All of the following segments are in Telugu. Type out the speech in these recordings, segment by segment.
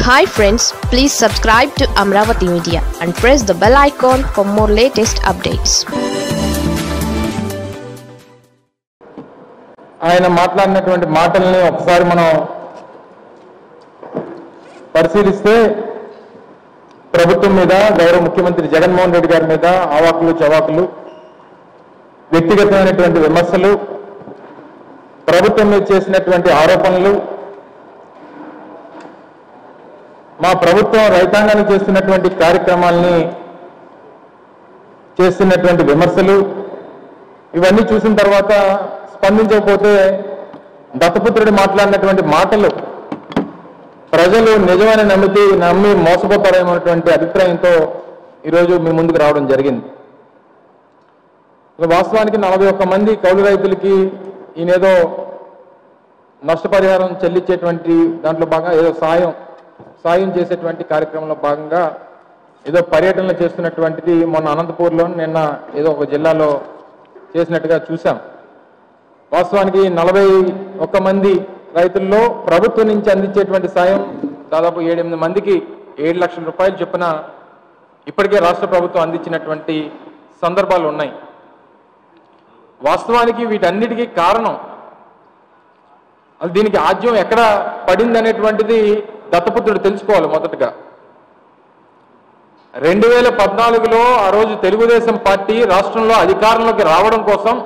hi friends please subscribe to Amaravati media and press the bell icon for more latest updates ఆయన మాట్లాడినటువంటి మాటల్ని ఒకసారి మనం పరిశీలిస్తే ప్రభుత్వం మీద గౌరవ ముఖ్యమంత్రి జగన్మోహన్ రెడ్డి గారి మీద ఆవాకులు చవాకులు వ్యక్తిగతమైనటువంటి విమర్శలు ప్రభుత్వం మీద చేసినటువంటి ఆరోపణలు మా ప్రభుత్వం రైతాంగానికి చేస్తున్నటువంటి కార్యక్రమాల్ని చేస్తున్నటువంటి విమర్శలు ఇవన్నీ చూసిన తర్వాత స్పందించకపోతే దత్తపుత్రుడు మాట్లాడినటువంటి మాటలు ప్రజలు నిజమని నమ్మితే నమ్మి మోసపోతారేమన్నటువంటి అభిప్రాయంతో ఈరోజు మీ ముందుకు రావడం జరిగింది ఇక వాస్తవానికి నలభై ఒక్క మంది కౌలు రైతులకి ఈయనేదో నష్టపరిహారం చెల్లించేటువంటి దాంట్లో భాగంగా ఏదో సాయం సాయం చేసేటువంటి కార్యక్రమంలో భాగంగా ఏదో పర్యటనలు చేస్తున్నటువంటిది మొన్న అనంతపూర్లో నిన్న ఏదో ఒక జిల్లాలో చేసినట్టుగా చూసాం వాస్తవానికి నలభై ఒక్క మంది రైతుల్లో ప్రభుత్వం నుంచి అందించేటువంటి సాయం దాదాపు ఏడెనిమిది మందికి ఏడు లక్షల రూపాయలు చొప్పున ఇప్పటికే రాష్ట్ర ప్రభుత్వం అందించినటువంటి సందర్భాలు ఉన్నాయి వాస్తవానికి వీటన్నిటికీ కారణం అది దీనికి ఆద్యం ఎక్కడ పడింది అనేటువంటిది దత్తపుత్రుడు తెలుసుకోవాలి మొదటగా రెండు వేల పద్నాలుగులో ఆ రోజు తెలుగుదేశం పార్టీ రాష్ట్రంలో అధికారంలోకి రావడం కోసం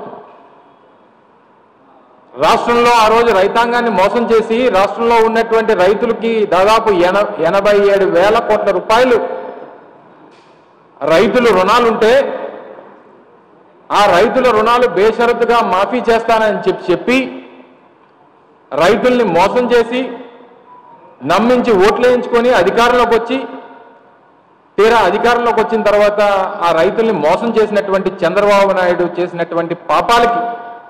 రాష్ట్రంలో ఆ రోజు రైతాంగాన్ని మోసం చేసి రాష్ట్రంలో ఉన్నటువంటి రైతులకి దాదాపు ఎన ఎనభై ఏడు వేల కోట్ల రూపాయలు రైతులు రుణాలుంటే ఆ రైతుల రుణాలు బేషరతుగా మాఫీ చేస్తానని చెప్పి చెప్పి రైతుల్ని మోసం చేసి నమ్మించి ఓట్లు వేయించుకొని అధికారంలోకి వచ్చి తీరా అధికారంలోకి వచ్చిన తర్వాత ఆ రైతుల్ని మోసం చేసినటువంటి చంద్రబాబు నాయుడు చేసినటువంటి పాపాలకి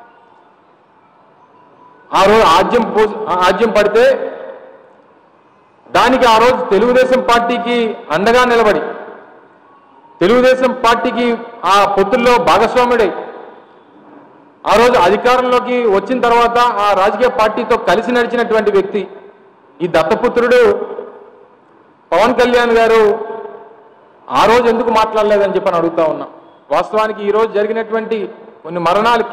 ఆ రోజు ఆజ్యం పూ ఆజ్యం పడితే దానికి ఆ రోజు తెలుగుదేశం పార్టీకి అండగా నిలబడి తెలుగుదేశం పార్టీకి ఆ పొత్తుల్లో భాగస్వాముడై ఆ రోజు అధికారంలోకి వచ్చిన తర్వాత ఆ రాజకీయ పార్టీతో కలిసి నడిచినటువంటి వ్యక్తి ఈ దత్తపుత్రుడు పవన్ కళ్యాణ్ గారు ఆ రోజు ఎందుకు మాట్లాడలేదని చెప్పని అడుగుతా ఉన్నా వాస్తవానికి ఈ రోజు జరిగినటువంటి కొన్ని మరణాలకి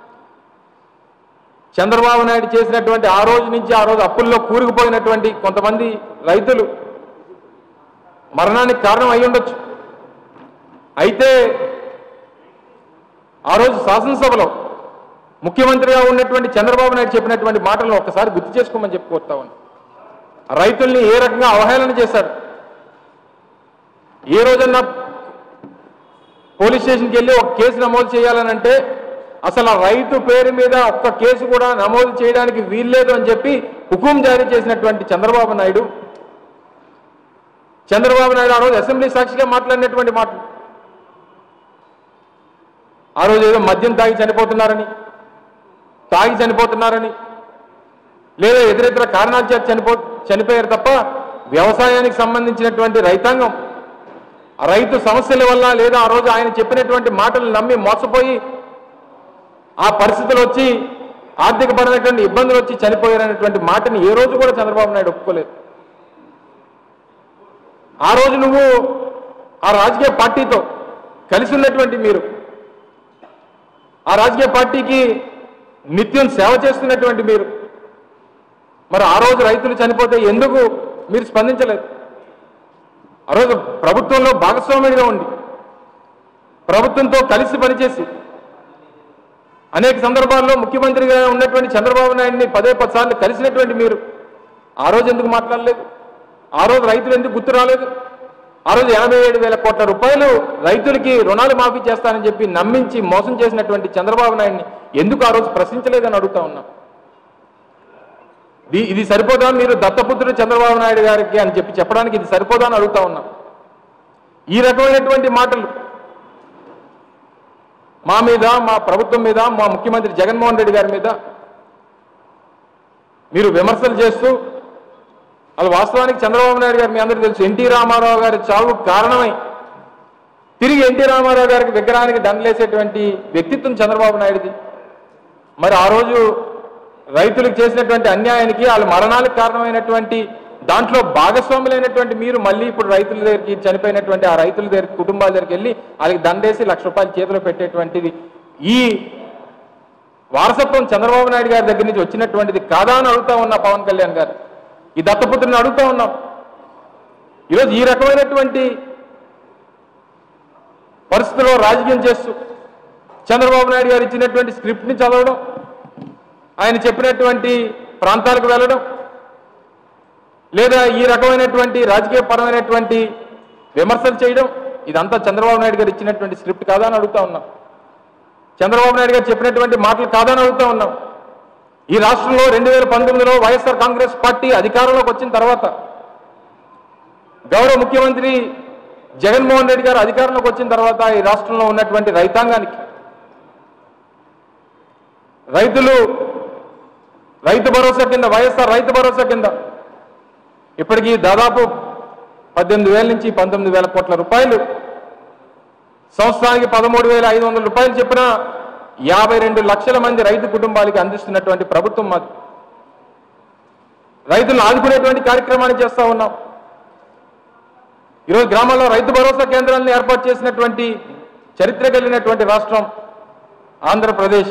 చంద్రబాబు నాయుడు చేసినటువంటి ఆ రోజు నుంచి ఆ రోజు అప్పుల్లో కూరుకుపోయినటువంటి కొంతమంది రైతులు మరణానికి కారణం అయి ఉండొచ్చు అయితే ఆ రోజు శాసనసభలో ముఖ్యమంత్రిగా ఉన్నటువంటి చంద్రబాబు నాయుడు చెప్పినటువంటి మాటలను ఒక్కసారి గుర్తు చేసుకోమని చెప్పి కోరుతా ఉన్నాను రైతుల్ని ఏ రకంగా అవహేళన చేశాడు ఏ రోజన్నా పోలీస్ స్టేషన్కి వెళ్ళి ఒక కేసు నమోదు చేయాలని అంటే అసలు ఆ రైతు పేరు మీద ఒక్క కేసు కూడా నమోదు చేయడానికి వీల్లేదు అని చెప్పి హుకుం జారీ చేసినటువంటి చంద్రబాబు నాయుడు చంద్రబాబు నాయుడు ఆ రోజు అసెంబ్లీ సాక్షిగా మాట్లాడినటువంటి మాటలు ఆ రోజు ఏదో మద్యం తాగి చనిపోతున్నారని తాగి చనిపోతున్నారని లేదా ఇతరితర కారణాల చేత చనిపో చనిపోయారు తప్ప వ్యవసాయానికి సంబంధించినటువంటి రైతాంగం ఆ రైతు సమస్యల వల్ల లేదా ఆ రోజు ఆయన చెప్పినటువంటి మాటలు నమ్మి మోసపోయి ఆ పరిస్థితులు వచ్చి ఆర్థికపరమైనటువంటి ఇబ్బందులు వచ్చి చనిపోయారనేటువంటి మాటని ఏ రోజు కూడా చంద్రబాబు నాయుడు ఒప్పుకోలేదు ఆ రోజు నువ్వు ఆ రాజకీయ పార్టీతో కలిసి ఉన్నటువంటి మీరు ఆ రాజకీయ పార్టీకి నిత్యం సేవ చేస్తున్నటువంటి మీరు మరి ఆ రోజు రైతులు చనిపోతే ఎందుకు మీరు స్పందించలేదు ఆ రోజు ప్రభుత్వంలో భాగస్వామ్యుడిగా ఉండి ప్రభుత్వంతో కలిసి పనిచేసి అనేక సందర్భాల్లో ముఖ్యమంత్రిగా ఉన్నటువంటి చంద్రబాబు నాయుడిని పదే పది సార్లు కలిసినటువంటి మీరు ఆ రోజు ఎందుకు మాట్లాడలేదు ఆ రోజు రైతులు ఎందుకు గుర్తు రాలేదు ఆ రోజు ఎనభై ఏడు వేల కోట్ల రూపాయలు రైతులకి రుణాలు మాఫీ చేస్తానని చెప్పి నమ్మించి మోసం చేసినటువంటి చంద్రబాబు నాయుడిని ఎందుకు ఆ రోజు ప్రశ్నించలేదని అడుగుతా ఉన్నాం ఇది ఇది సరిపోదా మీరు దత్తపుత్రుడు చంద్రబాబు నాయుడు గారికి అని చెప్పి చెప్పడానికి ఇది సరిపోదా అని అడుగుతా ఉన్నాం ఈ రకమైనటువంటి మాటలు మా మీద మా ప్రభుత్వం మీద మా ముఖ్యమంత్రి జగన్మోహన్ రెడ్డి గారి మీద మీరు విమర్శలు చేస్తూ అది వాస్తవానికి చంద్రబాబు నాయుడు గారు మీ అందరికీ తెలుసు ఎన్టీ రామారావు గారి చావు కారణమై తిరిగి ఎన్టీ రామారావు గారికి విగ్రహానికి దండలేసేటువంటి వ్యక్తిత్వం చంద్రబాబు నాయుడుది మరి ఆ రోజు రైతులకు చేసినటువంటి అన్యాయానికి వాళ్ళ మరణాలకు కారణమైనటువంటి దాంట్లో భాగస్వాములైనటువంటి మీరు మళ్ళీ ఇప్పుడు రైతుల దగ్గరికి చనిపోయినటువంటి ఆ రైతుల దగ్గర కుటుంబాల దగ్గరికి వెళ్ళి వాళ్ళకి దండేసి లక్ష రూపాయలు చేతిలో పెట్టేటువంటిది ఈ వారసత్వం చంద్రబాబు నాయుడు గారి దగ్గర నుంచి వచ్చినటువంటిది కాదా అని అడుగుతా ఉన్నా పవన్ కళ్యాణ్ గారు ఈ దత్తపుత్రుని అడుగుతా ఉన్నాం ఈరోజు ఈ రకమైనటువంటి పరిస్థితుల్లో రాజకీయం చేస్తూ చంద్రబాబు నాయుడు గారు ఇచ్చినటువంటి స్క్రిప్ట్ని చదవడం ఆయన చెప్పినటువంటి ప్రాంతాలకు వెళ్ళడం లేదా ఈ రకమైనటువంటి రాజకీయ పరమైనటువంటి విమర్శలు చేయడం ఇదంతా చంద్రబాబు నాయుడు గారు ఇచ్చినటువంటి స్క్రిప్ట్ కాదా అని అడుగుతా ఉన్నాం చంద్రబాబు నాయుడు గారు చెప్పినటువంటి మాటలు కాదని అడుగుతా ఉన్నాం ఈ రాష్ట్రంలో రెండు వేల పంతొమ్మిదిలో వైఎస్ఆర్ కాంగ్రెస్ పార్టీ అధికారంలోకి వచ్చిన తర్వాత గౌరవ ముఖ్యమంత్రి జగన్మోహన్ రెడ్డి గారు అధికారంలోకి వచ్చిన తర్వాత ఈ రాష్ట్రంలో ఉన్నటువంటి రైతాంగానికి రైతులు రైతు భరోసా కింద వైఎస్ఆర్ రైతు భరోసా కింద ఇప్పటికీ దాదాపు పద్దెనిమిది వేల నుంచి పంతొమ్మిది వేల కోట్ల రూపాయలు సంవత్సరానికి పదమూడు వేల ఐదు వందల రూపాయలు చెప్పిన యాభై రెండు లక్షల మంది రైతు కుటుంబాలకి అందిస్తున్నటువంటి ప్రభుత్వం మాది రైతులను ఆదుకునేటువంటి కార్యక్రమాన్ని చేస్తా ఉన్నాం ఈరోజు గ్రామాల్లో రైతు భరోసా కేంద్రాలను ఏర్పాటు చేసినటువంటి చరిత్ర కలిగినటువంటి రాష్ట్రం ఆంధ్రప్రదేశ్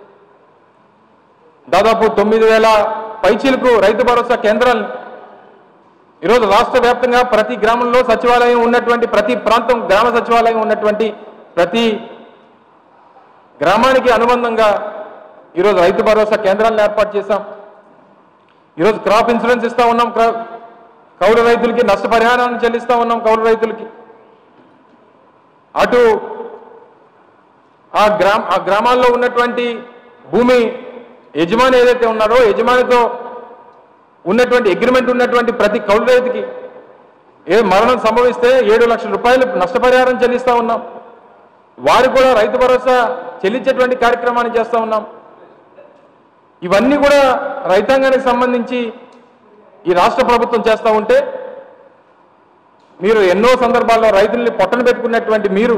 దాదాపు తొమ్మిది వేల పైచీలకు రైతు భరోసా కేంద్రాలను ఈరోజు రాష్ట్ర వ్యాప్తంగా ప్రతి గ్రామంలో సచివాలయం ఉన్నటువంటి ప్రతి ప్రాంతం గ్రామ సచివాలయం ఉన్నటువంటి ప్రతి గ్రామానికి అనుబంధంగా ఈరోజు రైతు భరోసా కేంద్రాలను ఏర్పాటు చేశాం ఈరోజు క్రాప్ ఇన్సూరెన్స్ ఇస్తా ఉన్నాం క్రా- కౌలు రైతులకి నష్టపరిహారాన్ని చెల్లిస్తా ఉన్నాం కౌలు రైతులకి అటు ఆ గ్రామ ఆ గ్రామాల్లో ఉన్నటువంటి భూమి యజమాని ఏదైతే ఉన్నారో యజమానితో ఉన్నటువంటి అగ్రిమెంట్ ఉన్నటువంటి ప్రతి కౌలు రైతుకి ఏ మరణం సంభవిస్తే ఏడు లక్షల రూపాయలు నష్టపరిహారం చెల్లిస్తా ఉన్నాం వారు కూడా రైతు భరోసా చెల్లించేటువంటి కార్యక్రమాన్ని చేస్తా ఉన్నాం ఇవన్నీ కూడా రైతాంగానికి సంబంధించి ఈ రాష్ట్ర ప్రభుత్వం చేస్తూ ఉంటే మీరు ఎన్నో సందర్భాల్లో రైతుల్ని పొట్టన పెట్టుకున్నటువంటి మీరు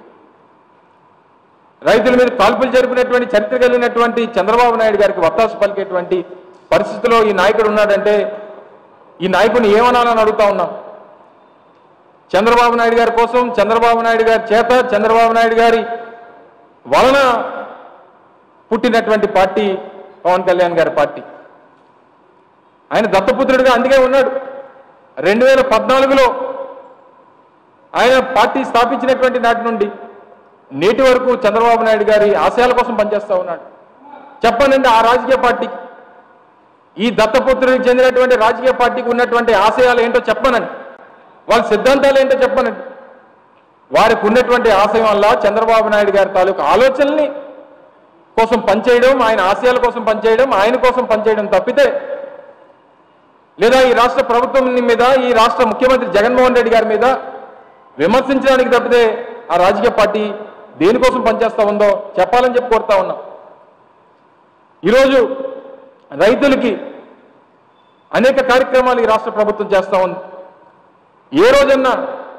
రైతుల మీద కాల్పులు జరిపినటువంటి చరిత్ర కలిగినటువంటి చంద్రబాబు నాయుడు గారికి వత్తాసు పలికేటువంటి పరిస్థితిలో ఈ నాయకుడు ఉన్నాడంటే ఈ నాయకుడిని ఏమనాలని అడుగుతా ఉన్నాం చంద్రబాబు నాయుడు గారి కోసం చంద్రబాబు నాయుడు గారి చేత చంద్రబాబు నాయుడు గారి వలన పుట్టినటువంటి పార్టీ పవన్ కళ్యాణ్ గారి పార్టీ ఆయన దత్తపుత్రుడిగా అందుకే ఉన్నాడు రెండు వేల పద్నాలుగులో ఆయన పార్టీ స్థాపించినటువంటి నాటి నుండి నేటి వరకు చంద్రబాబు నాయుడు గారి ఆశయాల కోసం పనిచేస్తా ఉన్నాడు చెప్పనండి ఆ రాజకీయ పార్టీకి ఈ దత్తపుత్రుడికి చెందినటువంటి రాజకీయ పార్టీకి ఉన్నటువంటి ఆశయాలు ఏంటో చెప్పనండి వాళ్ళ సిద్ధాంతాలు ఏంటో చెప్పనండి వారికి ఉన్నటువంటి ఆశయం వల్ల చంద్రబాబు నాయుడు గారి తాలూకు ఆలోచనల్ని కోసం పనిచేయడం ఆయన ఆశయాల కోసం పనిచేయడం ఆయన కోసం పనిచేయడం తప్పితే లేదా ఈ రాష్ట్ర ప్రభుత్వం మీద ఈ రాష్ట్ర ముఖ్యమంత్రి జగన్మోహన్ రెడ్డి గారి మీద విమర్శించడానికి తప్పితే ఆ రాజకీయ పార్టీ దేనికోసం పనిచేస్తా ఉందో చెప్పాలని చెప్పి కోరుతా ఉన్నాం ఈరోజు రైతులకి అనేక కార్యక్రమాలు ఈ రాష్ట్ర ప్రభుత్వం చేస్తా ఉంది ఏ రోజన్నా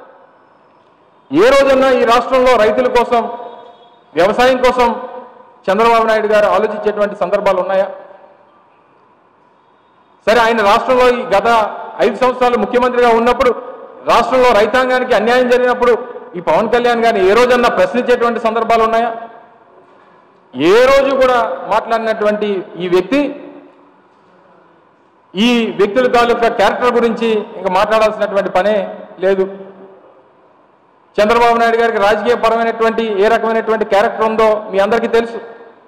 ఏ రోజన్నా ఈ రాష్ట్రంలో రైతుల కోసం వ్యవసాయం కోసం చంద్రబాబు నాయుడు గారు ఆలోచించేటువంటి సందర్భాలు ఉన్నాయా సరే ఆయన రాష్ట్రంలో ఈ గత ఐదు సంవత్సరాలు ముఖ్యమంత్రిగా ఉన్నప్పుడు రాష్ట్రంలో రైతాంగానికి అన్యాయం జరిగినప్పుడు ఈ పవన్ కళ్యాణ్ గారిని ఏ రోజన్నా ప్రశ్నించేటువంటి సందర్భాలు ఉన్నాయా ఏ రోజు కూడా మాట్లాడినటువంటి ఈ వ్యక్తి ఈ వ్యక్తుల తాలూకా క్యారెక్టర్ గురించి ఇంకా మాట్లాడాల్సినటువంటి పనే లేదు చంద్రబాబు నాయుడు గారికి రాజకీయ పరమైనటువంటి ఏ రకమైనటువంటి క్యారెక్టర్ ఉందో మీ అందరికీ తెలుసు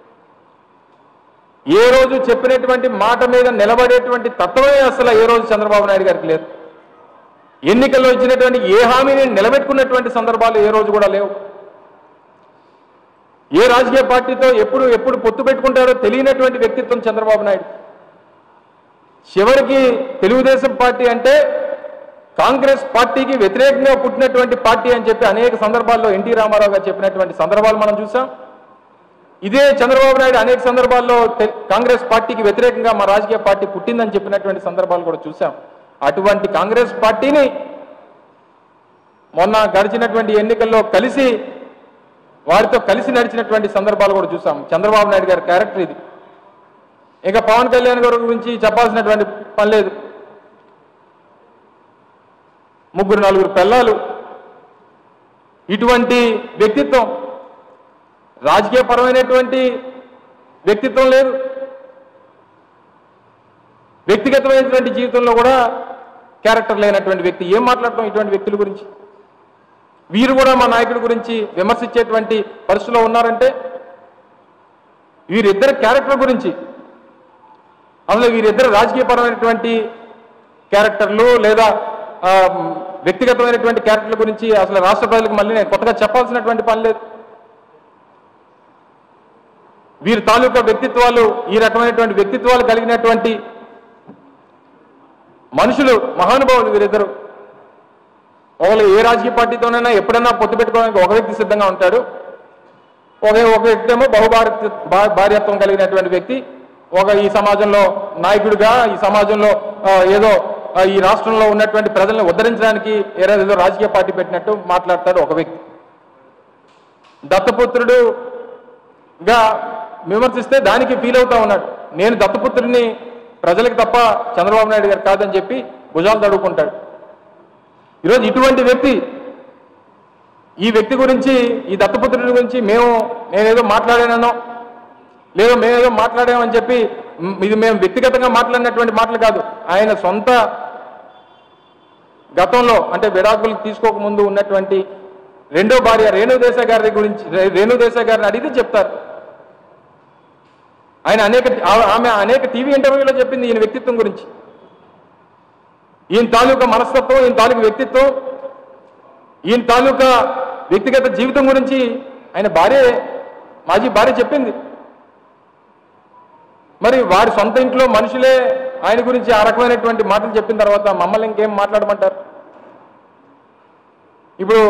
ఏ రోజు చెప్పినటువంటి మాట మీద నిలబడేటువంటి తత్వమే అసలు ఏ రోజు చంద్రబాబు నాయుడు గారికి లేదు ఎన్నికల్లో ఇచ్చినటువంటి ఏ హామీని నిలబెట్టుకున్నటువంటి సందర్భాలు ఏ రోజు కూడా లేవు ఏ రాజకీయ పార్టీతో ఎప్పుడు ఎప్పుడు పొత్తు పెట్టుకుంటారో తెలియనటువంటి వ్యక్తిత్వం చంద్రబాబు నాయుడు చివరికి తెలుగుదేశం పార్టీ అంటే కాంగ్రెస్ పార్టీకి వ్యతిరేకంగా పుట్టినటువంటి పార్టీ అని చెప్పి అనేక సందర్భాల్లో ఎన్టీ రామారావు గారు చెప్పినటువంటి సందర్భాలు మనం చూసాం ఇదే చంద్రబాబు నాయుడు అనేక సందర్భాల్లో తె- కాంగ్రెస్ పార్టీకి వ్యతిరేకంగా మా రాజకీయ పార్టీ పుట్టిందని చెప్పినటువంటి సందర్భాలు కూడా చూసాం అటువంటి కాంగ్రెస్ పార్టీని మొన్న గడిచినటువంటి ఎన్నికల్లో కలిసి వారితో కలిసి నడిచినటువంటి సందర్భాలు కూడా చూసాం చంద్రబాబు నాయుడు గారి క్యారెక్టర్ ఇది ఇక పవన్ కళ్యాణ్ గారి గురించి చెప్పాల్సినటువంటి పని లేదు ముగ్గురు నలుగురు పిల్లలు ఇటువంటి వ్యక్తిత్వం రాజకీయపరమైనటువంటి వ్యక్తిత్వం లేదు వ్యక్తిగతమైనటువంటి జీవితంలో కూడా క్యారెక్టర్ లేనటువంటి వ్యక్తి ఏం మాట్లాడటం ఇటువంటి వ్యక్తుల గురించి వీరు కూడా మా నాయకుడి గురించి విమర్శించేటువంటి పరిస్థితిలో ఉన్నారంటే వీరిద్దరి క్యారెక్టర్ గురించి అసలు వీరిద్దరు రాజకీయపరమైనటువంటి క్యారెక్టర్లు లేదా ఆ, వ్యక్తిగతమైనటువంటి క్యారెక్టర్ల గురించి అసలు రాష్ట్ర ప్రజలకు మళ్ళీ నేను కొత్తగా చెప్పాల్సినటువంటి పని లేదు వీరి తాలూకా వ్యక్తిత్వాలు ఈ రకమైనటువంటి వ్యక్తిత్వాలు కలిగినటువంటి మనుషులు మహానుభావులు వీరిద్దరు ఒకళ్ళు ఏ రాజకీయ పార్టీతోనైనా ఎప్పుడైనా పొత్తు పెట్టుకోవడానికి ఒక వ్యక్తి సిద్ధంగా ఉంటాడు ఒక ఒక వ్యక్తి ఏమో బహుభారత భా- భార్యత్వం కలిగినటువంటి వ్యక్తి ఒక ఈ సమాజంలో నాయకుడిగా ఈ సమాజంలో ఆ, ఏదో ఆ, ఈ రాష్ట్రంలో ఉన్నటువంటి ప్రజల్ని ఉద్ధరించడానికి ఏదో రాజకీయ పార్టీ పెట్టినట్టు మాట్లాడతాడు ఒక వ్యక్తి దత్తపుత్రుడుగా విమర్శిస్తే దానికి ఫీల్ అవుతా ఉన్నాడు నేను దత్తపుత్రుడిని ప్రజలకు తప్ప చంద్రబాబు నాయుడు గారు కాదని చెప్పి భుజాలు తడుకుంటాడు ఈరోజు ఇటువంటి వ్యక్తి ఈ వ్యక్తి గురించి ఈ దత్తపుత్రుడి గురించి మేము నేనేదో మాట్లాడానో లేదో మేమేదో మాట్లాడామని చెప్పి మ్, ఇది మేము వ్యక్తిగతంగా మాట్లాడినటువంటి మాటలు కాదు ఆయన సొంత గతంలో అంటే విడాకులు తీసుకోక ముందు ఉన్నటువంటి రెండో భార్య రేణు దేశాయ్ గారి గురించి రే- రేణు దేశాయ్ గారిని అడిగితే చెప్తారు ఆయన అనేక ఆ- ఆమె అనేక టీవీ ఇంటర్వ్యూలో చెప్పింది ఈయన వ్యక్తిత్వం గురించి ఈయన తాలూకా మనస్తత్వం ఈయన తాలూకా వ్యక్తిత్వం ఈయన తాలూకా వ్యక్తిగత జీవితం గురించి ఆయన భార్య మాజీ భార్య చెప్పింది మరి వారి సొంత ఇంట్లో మనుషులే ఆయన గురించి ఆ రకమైనటువంటి మాటలు చెప్పిన తర్వాత మమ్మల్ని ఇంకేం మాట్లాడమంటారు ఇప్పుడు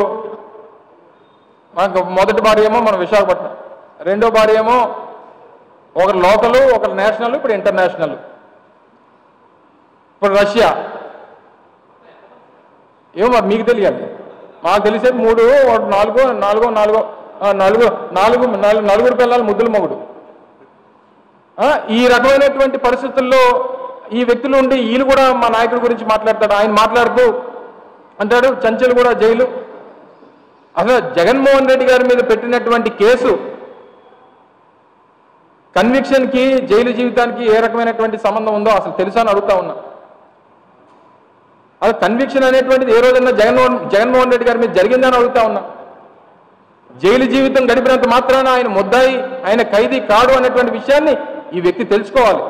మనకు మొదటి భార్య ఏమో మన విశాఖపట్నం రెండో భార్య ఏమో ఒకరు లోకల్ ఒకరు నేషనల్ ఇప్పుడు ఇంటర్నేషనల్ ఇప్పుడు రష్యా ఏమో మరి మీకు తెలియాలి మాకు తెలిసేది మూడు ఒకటి నాలుగో నాలుగో నాలుగో ఆ, నాలుగో నాలుగు నాలుగు నలుగురు పిల్లలు ముద్దుల మొగుడు ఆ, ఈ రకమైనటువంటి పరిస్థితుల్లో ఈ వ్యక్తులు ఉండి వీళ్ళు కూడా మా నాయకుడి గురించి మాట్లాడతాడు ఆయన మాట్లాడుతూ అంటాడు చంచల్ కూడా జైలు అసలు జగన్మోహన్ రెడ్డి గారి మీద పెట్టినటువంటి కేసు కన్విక్షన్ కి జైలు జీవితానికి ఏ రకమైనటువంటి సంబంధం ఉందో అసలు తెలుసా అని అడుగుతా ఉన్నా అది కన్విక్షన్ అనేటువంటిది ఏ రోజైనా జగన్మోహన్ జగన్మోహన్ రెడ్డి గారి మీద జరిగిందని అడుగుతా ఉన్నా జైలు జీవితం గడిపినంత మాత్రాన ఆయన ముద్దాయి ఆయన ఖైదీ కాడు అనేటువంటి విషయాన్ని ఈ వ్యక్తి తెలుసుకోవాలి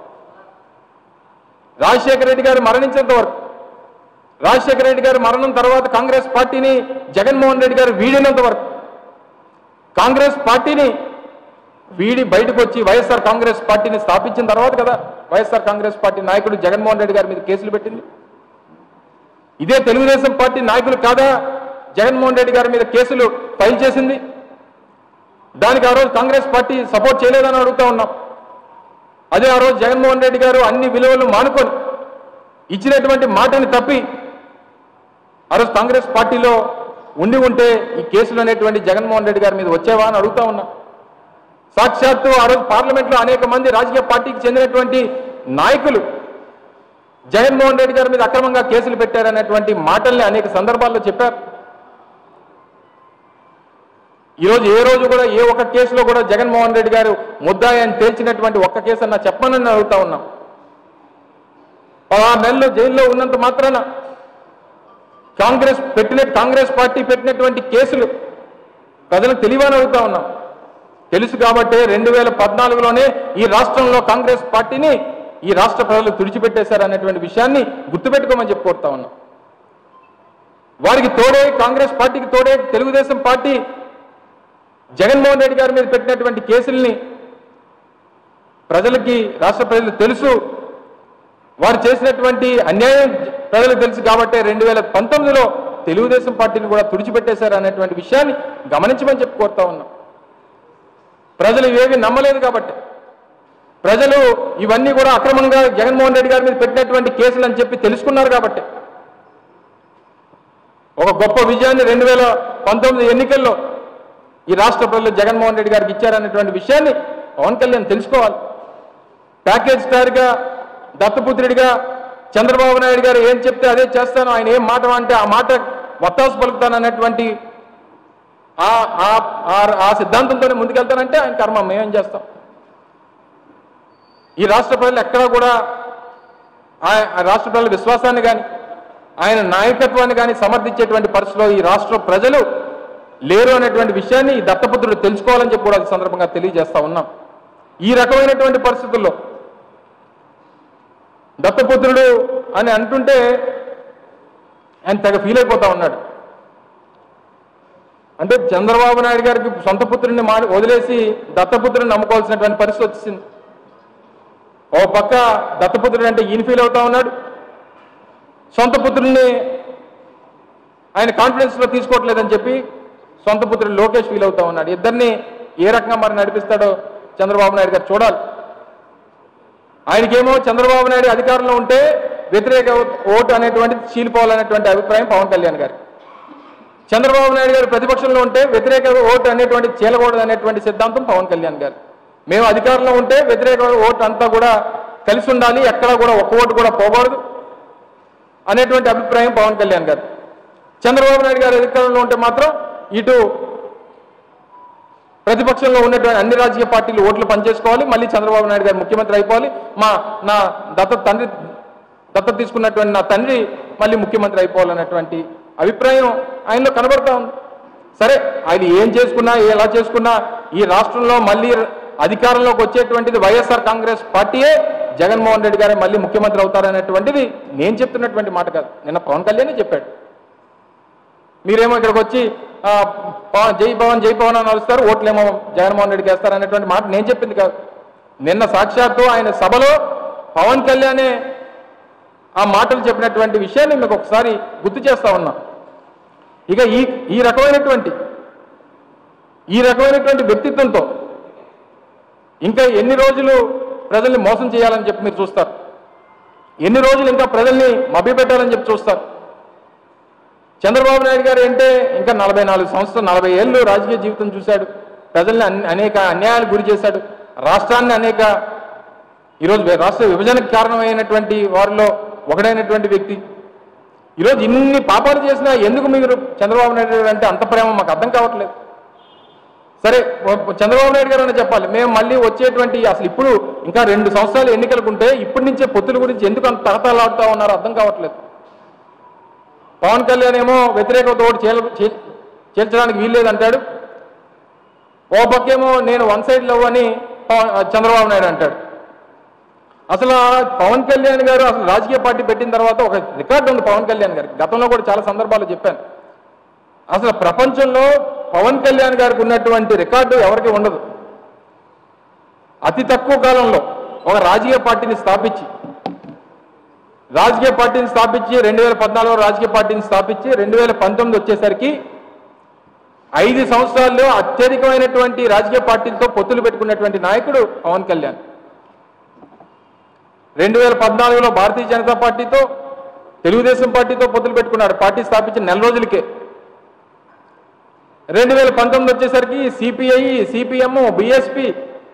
రాజశేఖర రెడ్డి గారు మరణించేంత వరకు రాజశేఖర రెడ్డి గారి మరణం తర్వాత కాంగ్రెస్ పార్టీని జగన్మోహన్ రెడ్డి గారు వీడినంత వరకు కాంగ్రెస్ పార్టీని వీడి బయటకు వచ్చి వైఎస్ఆర్ కాంగ్రెస్ పార్టీని స్థాపించిన తర్వాత కదా వైఎస్ఆర్ కాంగ్రెస్ పార్టీ నాయకుడు జగన్మోహన్ రెడ్డి గారి మీద కేసులు పెట్టింది ఇదే తెలుగుదేశం పార్టీ నాయకులు కాదా జగన్మోహన్ రెడ్డి గారి మీద కేసులు ఫైల్ చేసింది దానికి ఆ రోజు కాంగ్రెస్ పార్టీ సపోర్ట్ చేయలేదని అడుగుతా ఉన్నాం అదే ఆ రోజు జగన్మోహన్ రెడ్డి గారు అన్ని విలువలు మానుకొని ఇచ్చినటువంటి మాటని తప్పి ఆ రోజు కాంగ్రెస్ పార్టీలో ఉండి ఉంటే ఈ కేసులు అనేటువంటి జగన్మోహన్ రెడ్డి గారి మీద వచ్చేవా అని అడుగుతా ఉన్నా సాక్షాత్తు ఆ రోజు పార్లమెంట్లో అనేక మంది రాజకీయ పార్టీకి చెందినటువంటి నాయకులు జగన్మోహన్ రెడ్డి గారి మీద అక్రమంగా కేసులు పెట్టారనేటువంటి మాటల్ని అనేక సందర్భాల్లో చెప్పారు ఈరోజు ఏ రోజు కూడా ఏ ఒక్క కేసులో కూడా జగన్మోహన్ రెడ్డి గారు ముద్దాయి అని తేల్చినటువంటి ఒక్క కేసు అన్న చెప్పనని అడుగుతా ఉన్నాం పదహారు నెలలు జైల్లో ఉన్నంత మాత్రాన కాంగ్రెస్ పెట్టిన కాంగ్రెస్ పార్టీ పెట్టినటువంటి కేసులు ప్రజలకు తెలియని అడుగుతా ఉన్నాం తెలుసు కాబట్టి రెండు వేల పద్నాలుగులోనే ఈ రాష్ట్రంలో కాంగ్రెస్ పార్టీని ఈ రాష్ట్ర ప్రజలు తుడిచిపెట్టేశారు అనేటువంటి విషయాన్ని గుర్తుపెట్టుకోమని చెప్పి కోరుతా ఉన్నాం వారికి తోడే కాంగ్రెస్ పార్టీకి తోడే తెలుగుదేశం పార్టీ జగన్మోహన్ రెడ్డి గారి మీద పెట్టినటువంటి కేసుల్ని ప్రజలకి రాష్ట్ర ప్రజలు తెలుసు వారు చేసినటువంటి అన్యాయం ప్రజలకు తెలుసు కాబట్టి రెండు వేల పంతొమ్మిదిలో తెలుగుదేశం పార్టీని కూడా తుడిచిపెట్టేశారు అనేటువంటి విషయాన్ని గమనించమని చెప్పి కోరుతా ఉన్నాం ప్రజలు ఇవేవి నమ్మలేదు కాబట్టి ప్రజలు ఇవన్నీ కూడా అక్రమంగా జగన్మోహన్ రెడ్డి గారి మీద పెట్టినటువంటి కేసులు అని చెప్పి తెలుసుకున్నారు కాబట్టి ఒక గొప్ప విజయాన్ని రెండు వేల పంతొమ్మిది ఎన్నికల్లో ఈ రాష్ట్ర ప్రజలు జగన్మోహన్ రెడ్డి గారికి ఇచ్చారనేటువంటి విషయాన్ని పవన్ కళ్యాణ్ తెలుసుకోవాలి ప్యాకేజ్ స్టార్గా దత్తపుత్రుడిగా చంద్రబాబు నాయుడు గారు ఏం చెప్తే అదే చేస్తాను ఆయన ఏం మాట అంటే ఆ మాట వత్తాసు పలుకుతాను అన్నటువంటి ఆ ఆ- ఆ- ఆ సిద్ధాంతంతోనే ముందుకెళ్తానంటే ఆయన కర్మ మేమేం చేస్తాం ఈ రాష్ట్ర ప్రజలు ఎక్కడా కూడా ఆ- ఆ రాష్ట్ర ప్రజల విశ్వాసాన్ని కానీ ఆయన నాయకత్వాన్ని కానీ సమర్థించేటువంటి పరిస్థితిలో ఈ రాష్ట్ర ప్రజలు లేరు అనేటువంటి విషయాన్ని ఈ దత్తపుత్రుడు తెలుసుకోవాలని చెప్పి కూడా ఈ సందర్భంగా తెలియజేస్తా ఉన్నాం ఈ రకమైనటువంటి పరిస్థితుల్లో దత్తపుత్రుడు అని అంటుంటే ఆయన తెగ ఫీల్ అయిపోతా ఉన్నాడు అంటే చంద్రబాబు నాయుడు గారికి సొంత పుత్రుడిని మా వదిలేసి దత్తపుత్రుడిని నమ్ముకోవాల్సినటువంటి పరిస్థితి వచ్చింది ఓ పక్క దత్తపుత్రుడు అంటే ఈయన ఫీల్ అవుతా ఉన్నాడు సొంత పుత్రుడిని ఆయన కాన్ఫిడెన్స్లో తీసుకోవట్లేదని చెప్పి సొంత పుత్రుడు లోకేష్ ఫీల్ అవుతా ఉన్నాడు ఇద్దరిని ఏ రకంగా మరి నడిపిస్తాడో చంద్రబాబు నాయుడు గారు చూడాలి ఆయనకేమో చంద్రబాబు నాయుడు అధికారంలో ఉంటే వ్యతిరేక ఓటు అనేటువంటిది చీలిపోవాలనేటువంటి అభిప్రాయం పవన్ కళ్యాణ్ గారు చంద్రబాబు నాయుడు గారు ప్రతిపక్షంలో ఉంటే వ్యతిరేక ఓటు అనేటువంటి చీలకూడదు అనేటువంటి సిద్ధాంతం పవన్ కళ్యాణ్ గారు మేము అధికారంలో ఉంటే వ్యతిరేక ఓటు అంతా కూడా కలిసి ఉండాలి ఎక్కడా కూడా ఒక్క ఓటు కూడా పోకూడదు అనేటువంటి అభిప్రాయం పవన్ కళ్యాణ్ గారు చంద్రబాబు నాయుడు గారు అధికారంలో ఉంటే మాత్రం ఇటు ప్రతిపక్షంలో ఉన్నటువంటి అన్ని రాజకీయ పార్టీలు ఓట్లు పనిచేసుకోవాలి మళ్ళీ చంద్రబాబు నాయుడు గారు ముఖ్యమంత్రి అయిపోవాలి మా నా దత్త తండ్రి దత్తత తీసుకున్నటువంటి నా తండ్రి మళ్ళీ ముఖ్యమంత్రి అయిపోవాలన్నటువంటి అభిప్రాయం ఆయనలో కనబడతా ఉంది సరే ఆయన ఏం చేసుకున్నా ఎలా చేసుకున్నా ఈ రాష్ట్రంలో మళ్ళీ అధికారంలోకి వచ్చేటువంటిది వైఎస్ఆర్ కాంగ్రెస్ పార్టీయే జగన్మోహన్ రెడ్డి గారే మళ్ళీ ముఖ్యమంత్రి అవుతారనేటువంటిది నేను చెప్తున్నటువంటి మాట కాదు నిన్న పవన్ కళ్యాణే చెప్పాడు మీరేమో ఇక్కడికి వచ్చి ఆ, పవన్ జై పవన్ జై పవన్ అని అరుస్తారు ఓట్లేమో జగన్మోహన్ రెడ్డికి వేస్తారు అనేటువంటి మాట నేను చెప్పింది కాదు నిన్న సాక్షాత్తు ఆయన సభలో పవన్ కళ్యాణే ఆ మాటలు చెప్పినటువంటి విషయాన్ని మీకు ఒకసారి గుర్తు చేస్తా ఉన్నా ఇక ఈ ఈ రకమైనటువంటి ఈ రకమైనటువంటి వ్యక్తిత్వంతో ఇంకా ఎన్ని రోజులు ప్రజల్ని మోసం చేయాలని చెప్పి మీరు చూస్తారు ఎన్ని రోజులు ఇంకా ప్రజల్ని మభ్యపెట్టాలని చెప్పి చూస్తారు చంద్రబాబు నాయుడు గారు అంటే ఇంకా నలభై నాలుగు సంవత్సరాలు నలభై ఏళ్ళు రాజకీయ జీవితం చూశాడు ప్రజల్ని అన్- అనేక అన్యాయాలు గురి చేశాడు రాష్ట్రాన్ని అనేక ఈరోజు వే- రాష్ట్ర విభజనకు కారణమైనటువంటి వారిలో ఒకడైనటువంటి వ్యక్తి ఈరోజు ఇన్ని పాపాలు చేసినా ఎందుకు మీరు చంద్రబాబు నాయుడు గారు అంటే అంత ప్రేమ మాకు అర్థం కావట్లేదు సరే ఓ- చంద్రబాబు నాయుడు గారు అని చెప్పాలి మేము మళ్ళీ వచ్చేటువంటి అసలు ఇప్పుడు ఇంకా రెండు సంవత్సరాలు ఎన్నికలకు ఉంటే ఇప్పటి నుంచే పొత్తుల గురించి ఎందుకు అంత తహతలాడుతూ ఉన్నారో అర్థం కావట్లేదు పవన్ కళ్యాణ్ ఏమో వ్యతిరేకత ఓటు చేల చే- చేల్చడానికి వీల్లేదంటాడు ఓ పక్కేమో నేను వన్ సైడ్ లవ్ అని పవన్ చంద్రబాబు నాయుడు అంటాడు అసలు ఆ పవన్ కళ్యాణ్ గారు అసలు రాజకీయ పార్టీ పెట్టిన తర్వాత ఒక రికార్డు ఉంది పవన్ కళ్యాణ్ గారికి గతంలో కూడా చాలా సందర్భాలు చెప్పాను అసలు ప్రపంచంలో పవన్ కళ్యాణ్ గారికి ఉన్నటువంటి రికార్డు ఎవరికి ఉండదు అతి తక్కువ కాలంలో ఒక రాజకీయ పార్టీని స్థాపించి రాజకీయ పార్టీని స్థాపించి రెండు వేల పద్నాలుగులో రాజకీయ పార్టీని స్థాపించి రెండు వేల పంతొమ్మిది వచ్చేసరికి ఐదు సంవత్సరాల్లో అత్యధికమైనటువంటి రాజకీయ పార్టీలతో పొత్తులు పెట్టుకున్నటువంటి నాయకుడు పవన్ కళ్యాణ్ రెండు వేల పద్నాలుగులో భారతీయ జనతా పార్టీతో తెలుగుదేశం పార్టీతో పొత్తులు పెట్టుకున్నాడు పార్టీ స్థాపించిన నెల రోజులకే రెండు వేల పంతొమ్మిది వచ్చేసరికి సిపిఐ సిపిఎం బిఎస్పి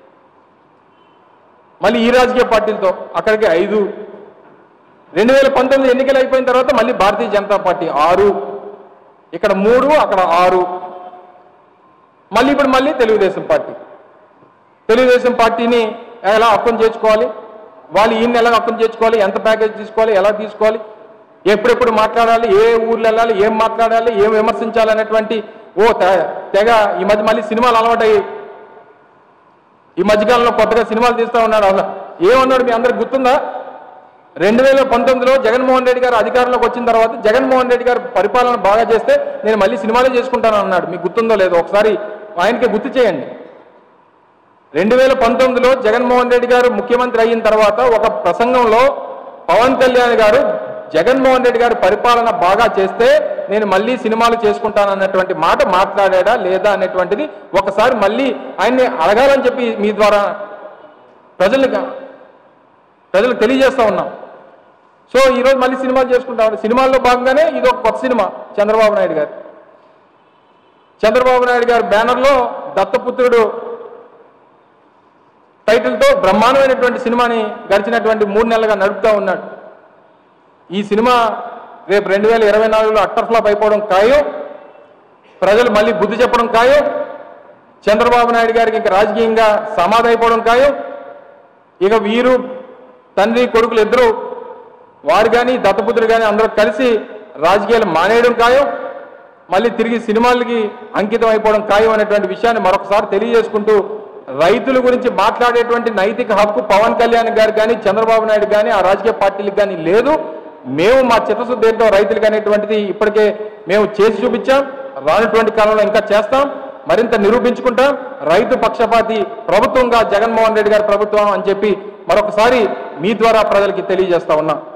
మళ్ళీ ఈ రాజకీయ పార్టీలతో అక్కడికి ఐదు రెండు వేల పంతొమ్మిది ఎన్నికలు అయిపోయిన తర్వాత మళ్ళీ భారతీయ జనతా పార్టీ ఆరు ఇక్కడ మూడు అక్కడ ఆరు మళ్ళీ ఇప్పుడు మళ్ళీ తెలుగుదేశం పార్టీ తెలుగుదేశం పార్టీని ఎలా అక్కం చేర్చుకోవాలి వాళ్ళు ఈయన ఎలా అక్కం చేర్చుకోవాలి ఎంత ప్యాకేజ్ తీసుకోవాలి ఎలా తీసుకోవాలి ఎప్పుడెప్పుడు మాట్లాడాలి ఏ ఊర్లో వెళ్ళాలి ఏం మాట్లాడాలి ఏం విమర్శించాలి అనేటువంటి ఓ తె- తెగ ఈ మధ్య మళ్ళీ సినిమాలు అలవాటయ్యాయి ఈ మధ్యకాలంలో కొత్తగా సినిమాలు తీస్తా ఉన్నాడు అసలు ఏమన్నాడు మీ అందరికి గుర్తుందా రెండు వేల పంతొమ్మిదిలో జగన్మోహన్ రెడ్డి గారు అధికారంలోకి వచ్చిన తర్వాత జగన్మోహన్ రెడ్డి గారు పరిపాలన బాగా చేస్తే నేను మళ్ళీ సినిమాలే చేసుకుంటాను అన్నాడు మీకు గుర్తుందో లేదో ఒకసారి ఆయనకి గుర్తు చేయండి రెండు వేల పంతొమ్మిదిలో జగన్మోహన్ రెడ్డి గారు ముఖ్యమంత్రి అయిన తర్వాత ఒక ప్రసంగంలో పవన్ కళ్యాణ్ గారు జగన్మోహన్ రెడ్డి గారు పరిపాలన బాగా చేస్తే నేను మళ్ళీ సినిమాలు చేసుకుంటాను అన్నటువంటి మాట మాట్లాడా లేదా అనేటువంటిది ఒకసారి మళ్ళీ ఆయన్ని అడగాలని చెప్పి మీ ద్వారా ప్రజలకు ప్రజలకు తెలియజేస్తా ఉన్నాం సో ఈరోజు మళ్ళీ సినిమాలు చేసుకుంటాం సినిమాల్లో భాగంగానే ఇది ఒక కొత్త సినిమా చంద్రబాబు నాయుడు గారు చంద్రబాబు నాయుడు గారి బ్యానర్లో దత్తపుత్రుడు టైటిల్తో బ్రహ్మాండమైనటువంటి సినిమాని గడిచినటువంటి మూడు నెలలుగా నడుపుతా ఉన్నాడు ఈ సినిమా రేపు రెండు వేల ఇరవై నాలుగులో అట్టర్ ఫ్లాప్ అయిపోవడం ఖాయం ప్రజలు మళ్ళీ బుద్ధి చెప్పడం ఖాయం చంద్రబాబు నాయుడు గారికి ఇంకా రాజకీయంగా సమాధి అయిపోవడం ఖాయం ఇక వీరు తండ్రి కొడుకులు ఇద్దరు వారు కానీ దత్తపుత్రులు కానీ అందరూ కలిసి రాజకీయాలు మానేయడం ఖాయం మళ్ళీ తిరిగి సినిమాలకి అంకితం అయిపోవడం ఖాయం అనేటువంటి విషయాన్ని మరొకసారి తెలియజేసుకుంటూ రైతుల గురించి మాట్లాడేటువంటి నైతిక హక్కు పవన్ కళ్యాణ్ గారు కానీ చంద్రబాబు నాయుడు కానీ ఆ రాజకీయ పార్టీలకు కానీ లేదు మేము మా చిత్తశుద్ధి ఏంటో రైతులకు అనేటువంటిది ఇప్పటికే మేము చేసి చూపించాం రానటువంటి కాలంలో ఇంకా చేస్తాం మరింత నిరూపించుకుంటాం రైతు పక్షపాతి ప్రభుత్వంగా జగన్మోహన్ రెడ్డి గారి ప్రభుత్వం అని చెప్పి మరొకసారి మీ ద్వారా ప్రజలకి తెలియజేస్తా ఉన్నాం